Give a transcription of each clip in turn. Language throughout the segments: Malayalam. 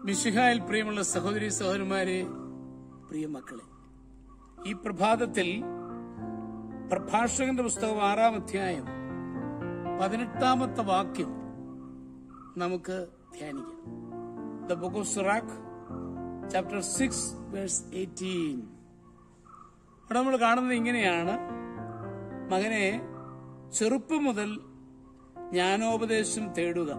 മിശിഹായിൽ പ്രിയമുള്ള സഹോദരി സഹോദരന്മാരെ പ്രിയ മക്കളെ ഈ പ്രഭാതത്തിൽ പ്രഭാഷകന്റെ പുസ്തകം ആറാം അധ്യായം പതിനെട്ടാമത്തെ വാക്യം നമുക്ക് ധ്യാനിക്കാം the book of Sirach chapter six verse eighteen അവിടെ നമ്മൾ കാണുന്നത് ഇങ്ങനെയാണ് മകനെ ചെറുപ്പം മുതൽ ജ്ഞാനോപദേശം തേടുക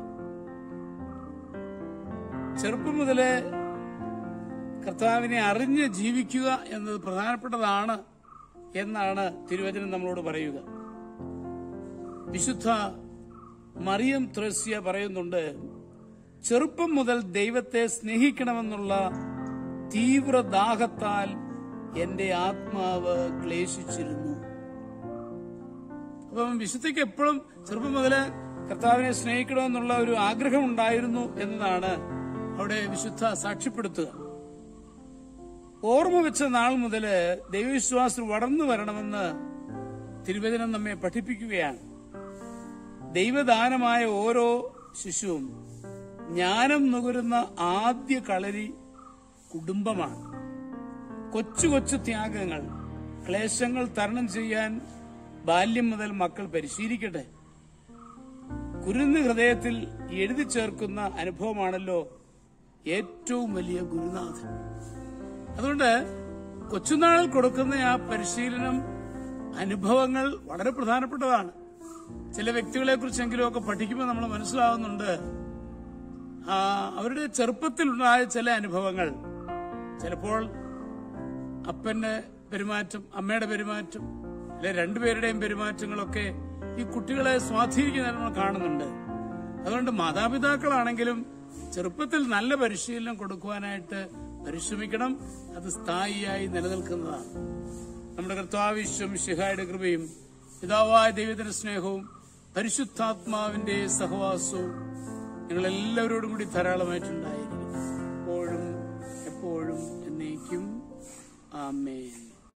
ചെറുപ്പം മുതലേ കർത്താവിനെ അറിഞ്ഞ് ജീവിക്കുക എന്നത് പ്രധാനപ്പെട്ടതാണ് എന്നാണ് തിരുവചനം നമ്മളോട് പറയുക വിശുദ്ധ മറിയം ത്രസ്യ പറയുന്നുണ്ട് ചെറുപ്പം മുതൽ ദൈവത്തെ സ്നേഹിക്കണമെന്നുള്ള തീവ്ര ദാഹത്താൽ എന്റെ ആത്മാവ് ക്ലേശിച്ചിരുന്നു അപ്പം വിശുദ്ധിക്ക് എപ്പോഴും ചെറുപ്പം മുതല് കർത്താവിനെ സ്നേഹിക്കണമെന്നുള്ള ഒരു ആഗ്രഹം ഉണ്ടായിരുന്നു എന്നതാണ് അവിടെ വിശുദ്ധ സാക്ഷ്യപ്പെടുത്തുക ഓർമ്മ വെച്ച നാൾ മുതല് ദൈവവിശ്വാസം വളർന്നു വരണമെന്ന് തിരുവചനം നമ്മെ പഠിപ്പിക്കുകയാണ് ദൈവദാനമായ ഓരോ ശിശുവും ജ്ഞാനം നുകരുന്ന ആദ്യ കളരി കുടുംബമാണ് കൊച്ചു കൊച്ചു ത്യാഗങ്ങൾ ക്ലേശങ്ങൾ തരണം ചെയ്യാൻ ബാല്യം മുതൽ മക്കൾ പരിശീലിക്കട്ടെ കുരുന്ന് ഹൃദയത്തിൽ എഴുതി ചേർക്കുന്ന അനുഭവമാണല്ലോ ഏറ്റവും വലിയ ഗുരുനാഥൻ അതുകൊണ്ട് കൊച്ചുനാളിൽ കൊടുക്കുന്ന ആ പരിശീലനം അനുഭവങ്ങൾ വളരെ പ്രധാനപ്പെട്ടതാണ് ചില വ്യക്തികളെ കുറിച്ചെങ്കിലും ഒക്കെ പഠിക്കുമ്പോൾ നമ്മൾ മനസ്സിലാവുന്നുണ്ട് ആ, അവരുടെ ചെറുപ്പത്തിലുണ്ടായ ചില അനുഭവങ്ങൾ ചിലപ്പോൾ അപ്പന്റെ പെരുമാറ്റം അമ്മയുടെ പെരുമാറ്റം അല്ലെ രണ്ടുപേരുടെയും പെരുമാറ്റങ്ങളൊക്കെ ഈ കുട്ടികളെ സ്വാധീനിക്കുന്നതായി നമ്മൾ കാണുന്നുണ്ട് അതുകൊണ്ട് മാതാപിതാക്കളാണെങ്കിലും ചെറുപ്പത്തിൽ നല്ല പരിശീലനം കൊടുക്കുവാനായിട്ട് പരിശ്രമിക്കണം അത് സ്ഥായിയായി നിലനിൽക്കുന്നതാണ് നമ്മുടെ കർത്താവിശ്വം ശിഹായുടെ കൃപയും പിതാവായ ദൈവത്തിന്റെ സ്നേഹവും പരിശുദ്ധാത്മാവിന്റെ സഹവാസവും നിങ്ങൾ എല്ലാവരോടും കൂടി ധാരാളമായിട്ടുണ്ടായിരിക്കും എപ്പോഴും എപ്പോഴും എന്നേക്കും ആമേൻ